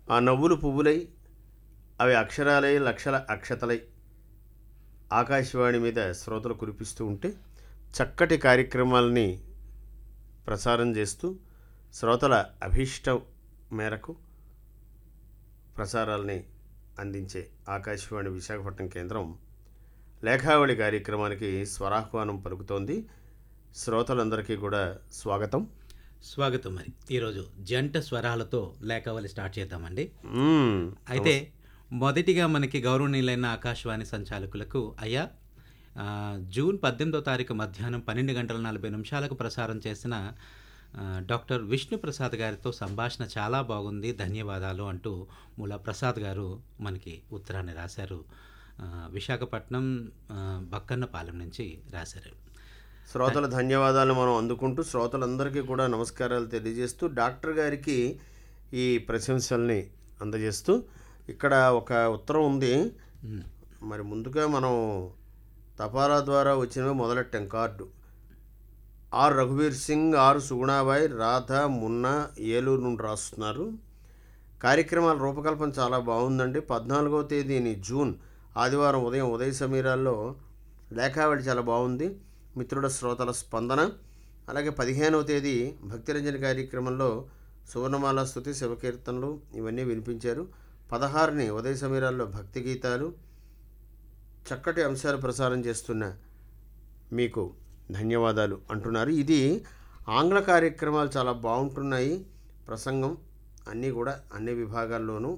ఆ నవ్వులు పువ్వులై అవి అక్షరాలై లక్షల అక్షతలై ఆకాశవాణి మీద శ్రోతలు కురిపిస్తూ ఉంటే చక్కటి కార్యక్రమాలని ప్రసారం చేస్తూ శ్రోతల అభీష్టం మేరకు ప్రసారాలని అందించే ఆకాశవాణి విశాఖపట్నం కేంద్రం లేఖావళి కార్యక్రమానికి స్వరాహ్వానం పలుకుతోంది శ్రోతలందరికీ కూడా స్వాగతం స్వాగతం మరి ఈరోజు జంట స్వరాలతో లేఖవలి స్టార్ట్ చేద్దామండి మ్మ్. అయితే మొదటిగా మనకి గౌరవనీయులైన ఆకాశవాణి సంచాలకులకు అయ్యా ఆ, జూన్ పద్దెనిమిదో తారీఖు మధ్యాహ్నం పన్నెండు గంటల నలభై నిమిషాలకు ప్రసారం చేసిన ఆ, డాక్టర్ విష్ణు ప్రసాద్ గారితో సంభాషణ చాలా బాగుంది ధన్యవాదాలు అంటూ మూల ప్రసాద్ గారు మనకి ఉత్తరాన్ని రాశారు ఆ, విశాఖపట్నం ఆ, బక్కన్నపాలెం నుంచి రాశారు శ్రోతల ధన్యవాదాలు మనం అందుకుంటూ శ్రోతలందరికీ కూడా నమస్కారాలు తెలియజేస్తూ డాక్టర్ గారికి ఈ ప్రశంసల్ని అందజేస్తూ ఇక్కడ ఒక ఉత్తరం ఉంది మ్, మరి ముందుగా మనం తపాలా ద్వారా వచ్చినవి మొదలెట్టాం కార్డు ఆర్ రఘువీర్ సింగ్ ఆర్ సుగుణాబాయ్ రాధ మున్నా ఏలూరు నుండి రాస్తున్నారు కార్యక్రమాల రూపకల్పన చాలా బాగుందండి పద్నాలుగవ తేదీని జూన్ ఆదివారం ఉదయం ఉదయ సమీరాల్లో లేఖావళి చాలా బాగుంది మిత్రుల శ్రోతల స్పందన అలాగే పదిహేనవ తేదీ భక్తిరంజన కార్యక్రమంలో సువర్ణమాల స్థుతి శివకీర్తనలు ఇవన్నీ వినిపించారు పదహారుని ఉదయ సమీరాల్లో భక్తి గీతాలు చక్కటి అంశాలు ప్రసారం చేస్తున్న మీకు ధన్యవాదాలు అంటున్నారు ఇది ఆంగ్ల కార్యక్రమాలు చాలా బాగుంటున్నాయి ప్రసంగం అన్నీ కూడా అన్ని విభాగాల్లోనూ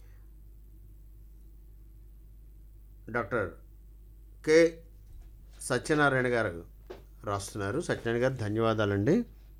డాక్టర్ కె సత్యనారాయణ గారు రాస్తున్నారు సత్యనారాయణ గారు ధన్యవాదాలండి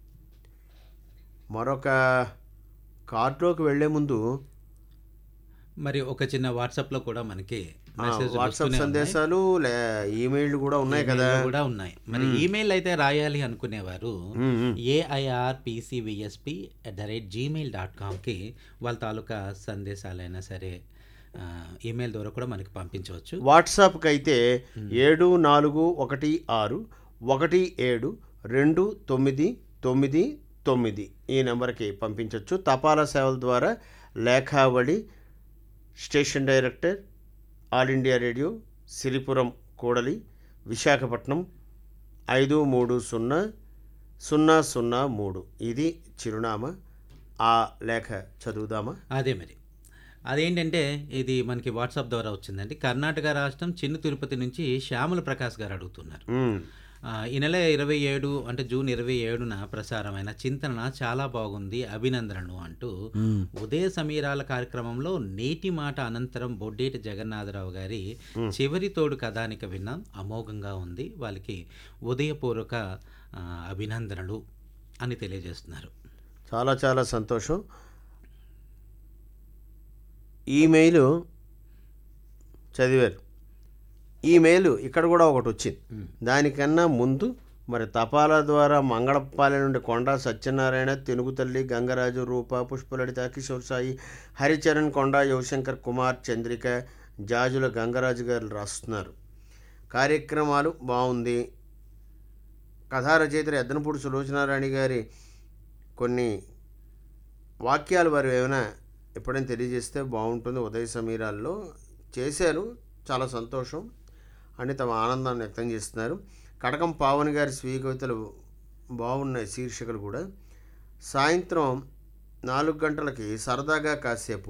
మరొక కార్డులోకి వెళ్లే ముందు మరి ఒక చిన్న వాట్సాప్లో కూడా మనకి ఆ, మెసేజ్ వాట్సాప్ సందేశాలు లే ఈమెయిల్ కూడా ఉన్నాయి కదా కూడా ఉన్నాయి మరి ఈమెయిల్ అయితే రాయాలి అనుకునేవారు మ్మ్, మ్మ్. AIR PCVSP at the rate Gmail dot కామ్కి వాళ్ళ తాలూకా సందేశాలైనా సరే ఆ, ఈమెయిల్ ద్వారా కూడా మనకి పంపించవచ్చు వాట్సాప్కి అయితే ఏడు నాలుగు ఒకటి ఆరు ఒకటి ఏడు రెండు తొమ్మిది తొమ్మిది తొమ్మిది ఈ నెంబర్కి పంపించవచ్చు తపాలా సేవల ద్వారా లేఖావళి station director All India Radio Siripuram కూడలి విశాఖపట్నం ఐదు మూడు సున్నా సున్నా సున్నా మూడు ఇది చిరునామా ఆ లేఖ చదువుదామా అదే మరి అదేంటంటే ఇది మనకి వాట్సాప్ ద్వారా వచ్చిందండి కర్ణాటక రాష్ట్రం చిన్న తిరుపతి నుంచి శ్యామల ప్రకాష్ గారు అడుగుతున్నారు మ్మ్. ఆ, ఈ నెల ఇరవై ఏడు అంటే జూన్ ఇరవై ఏడున ప్రసారమైన చింతన చాలా బాగుంది అభినందనలు అంటూ ఉదయ సమీరాల కార్యక్రమంలో నేటి మాట అనంతరం బొడ్డేటి జగన్నాథరావు గారి చివరి తోడు కథానిక విన్నాం అమోఘంగా ఉంది వాళ్ళకి ఉదయపూర్వక ఆ, అభినందనలు అని తెలియజేస్తున్నారు చాలా చాలా సంతోషం ఈమెయిల్ చదివారు ఈమెయిల్ ఇక్కడ కూడా ఒకటి వచ్చింది దానికన్నా ముందు మరి తపాలా ద్వారా మంగళపాలెం నుండి కొండా సత్యనారాయణ తెనుగు తల్లి గంగరాజు రూప పుష్పలలిత కిషోర్ సాయి హరిచరణ్ కొండా యువశంకర్ కుమార్ చంద్రిక జాజుల గంగరాజు గారు రాస్తున్నారు కార్యక్రమాలు బాగుంది కథా రచయిత్రి ఎద్దనపూడి సులోచనారాణి గారి కొన్ని వాక్యాలు వారు ఏమైనా ఎప్పుడైనా తెలియజేస్తే బాగుంటుంది ఉదయ సమీరాల్లో చేశారు చాలా సంతోషం అని తమ ఆనందాన్ని వ్యక్తం చేస్తున్నారు కటకం పావని గారి స్వీయ కవితలు బాగున్నాయి శీర్షికలు కూడా సాయంత్రం నాలుగు గంటలకి సరదాగా కాసేపు